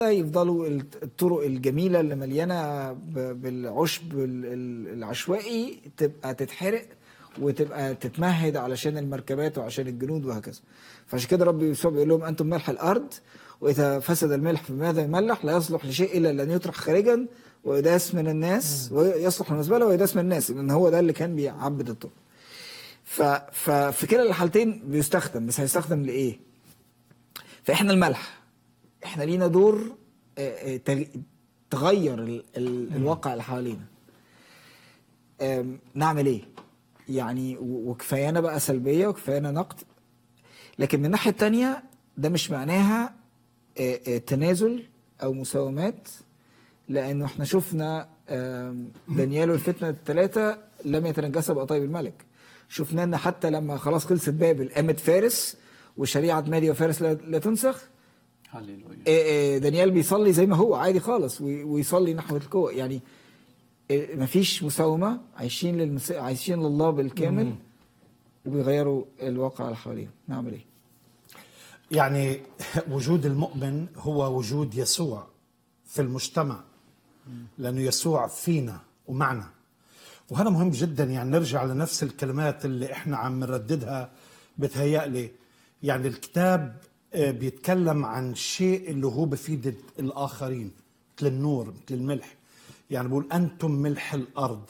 يفضلوا الطرق الجميلة اللي مليانة ب- بالعشب ال- ال- العشوائي تبقى تتحرق وتبقى تتمهد علشان المركبات وعشان الجنود وهكذا فعشان كده ربي يسوع بيقول لهم أنتم ملح الأرض وإذا فسد الملح فماذا يملح لا يصلح لشيء إلا أن يطرح خارجا ويداس من الناس ويصلح للمزبلة ويداس من الناس لأن هو ده اللي كان بيعبد الطرق ف... ففي كلا الحالتين بيستخدم بس هيستخدم لإيه؟ فإحنا الملح احنا لينا دور آه، آه، تغ- تغير ال- ال- الواقع اللي حوالينا آم، نعمل ايه يعني و- وكفايانا بقى سلبيه وكفايانا نقد لكن من الناحيه التانية ده مش معناها آه، آه، تنازل او مساومات لانه احنا شفنا آم، دانيال والفتنه الثلاثه لم يتنجسوا بقطايب الملك شفنا ان حتى لما خلاص خلصت بابل قامت فارس وشريعه مادي وفارس لا لا تنسخ هللويا إيه إيه دانيال بيصلي زي ما هو عادي خالص وي- ويصلي نحو القوة يعني إيه مفيش مساومة عايشين للمس... عايشين لله بالكامل وبيغيروا الواقع اللي حواليهم نعمل ايه؟ يعني وجود المؤمن هو وجود يسوع في المجتمع لأنه يسوع فينا ومعنا وهذا مهم جدا يعني نرجع لنفس الكلمات اللي احنا عم نرددها بتهيألي يعني الكتاب آه، بيتكلم عن شيء اللي هو بفيد الآخرين مثل النور مثل الملح يعني بقول أنتم ملح الأرض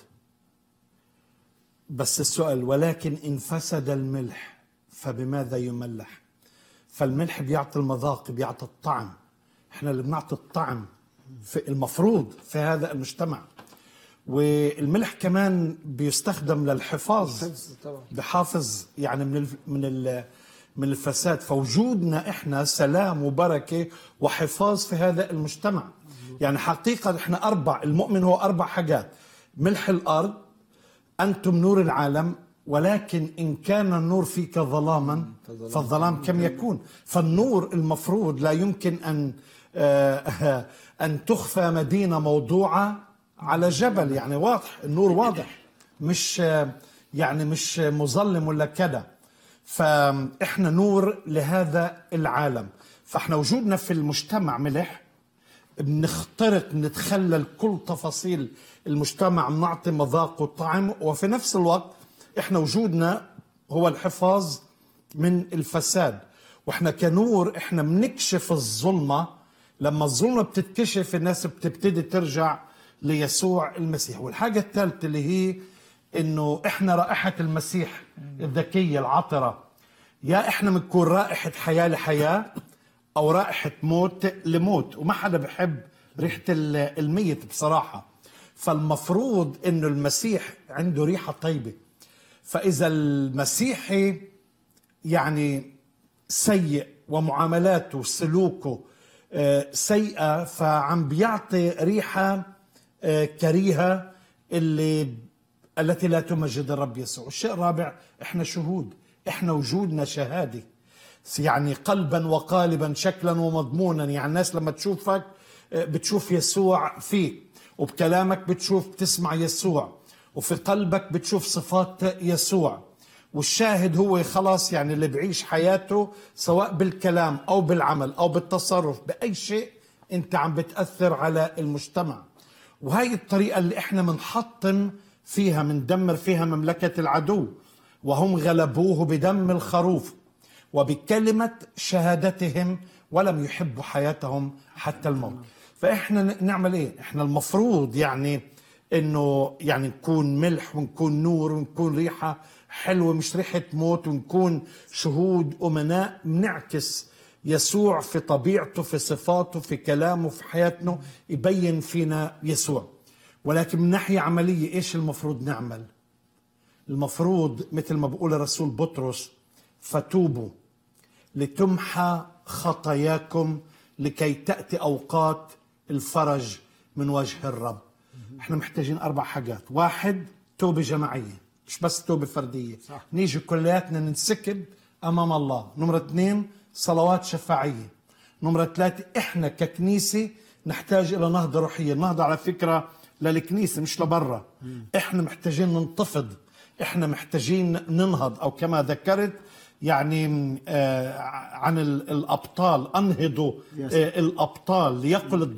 بس السؤال ولكن إن فسد الملح فبماذا يملح فالملح بيعطي المذاق بيعطي الطعم احنا اللي بنعطي الطعم في المفروض في هذا المجتمع والملح كمان بيستخدم للحفاظ طبعا بحافظ يعني من الف- من ال- من الفساد فوجودنا احنا سلام وبركه وحفاظ في هذا المجتمع يعني حقيقه احنا اربع المؤمن هو اربع حاجات ملح الارض انتم نور العالم ولكن ان كان النور فيك ظلاما فالظلام كم يكون فالنور المفروض لا يمكن ان آه، ان تخفى مدينه موضوعه على جبل يعني واضح النور واضح مش آه، يعني مش مظلم ولا كذا فاحنا نور لهذا العالم فاحنا وجودنا في المجتمع ملح بنخترق بنتخلل كل تفاصيل المجتمع بنعطي مذاق وطعم وفي نفس الوقت احنا وجودنا هو الحفاظ من الفساد واحنا كنور احنا بنكشف الظلمه لما الظلمه بتتكشف الناس بتبتدي ترجع ليسوع المسيح والحاجه الثالثه اللي هي انه احنا رائحه المسيح الذكيه العطره يا احنا بنكون رائحه حياه لحياه او رائحه موت لموت وما حدا بحب ريحه ال- الميت بصراحه فالمفروض انه المسيح عنده ريحه طيبه فاذا المسيحي يعني سيء ومعاملاته وسلوكه آه، سيئة فعم بيعطي ريحة آه، كريهة اللي التي لا تمجد الرب يسوع الشيء الرابع احنا شهود احنا وجودنا شهادة يعني قلبا وقالبا شكلا ومضمونا يعني الناس لما تشوفك آه، بتشوف يسوع فيك وبكلامك بتشوف بتسمع يسوع وفي قلبك بتشوف صفات يسوع والشاهد هو خلاص يعني اللي بعيش حياته سواء بالكلام او بالعمل او بالتصرف باي شيء انت عم بتاثر على المجتمع وهي الطريقه اللي احنا بنحطم فيها بندمر فيها مملكه العدو وهم غلبوه بدم الخروف وبكلمه شهادتهم ولم يحبوا حياتهم حتى الموت فاحنا ن- نعمل ايه احنا المفروض يعني انه يعني نكون ملح ونكون نور ونكون ريحه حلوه مش ريحه موت ونكون شهود امناء بنعكس يسوع في طبيعته في صفاته في كلامه في حياتنا يبين فينا يسوع ولكن من ناحيه عمليه ايش المفروض نعمل المفروض مثل ما بقول الرسول بطرس فتوبوا لتمحى خطاياكم لكي تأتي أوقات الفرج من وجه الرب احنا محتاجين أربع حاجات واحد توبة جماعية مش بس توبة فردية صح. نيجي كلياتنا ننسكب أمام الله نمرة اثنين صلوات شفاعية نمرة ثلاثة احنا ككنيسة نحتاج إلى نهضة روحية النهضة على فكرة للكنيسة مش لبرا احنا محتاجين ننتفض احنا محتاجين ننهض او كما ذكرت يعني آه، عن ال- الابطال انهضوا Yes. آه، الابطال ليقل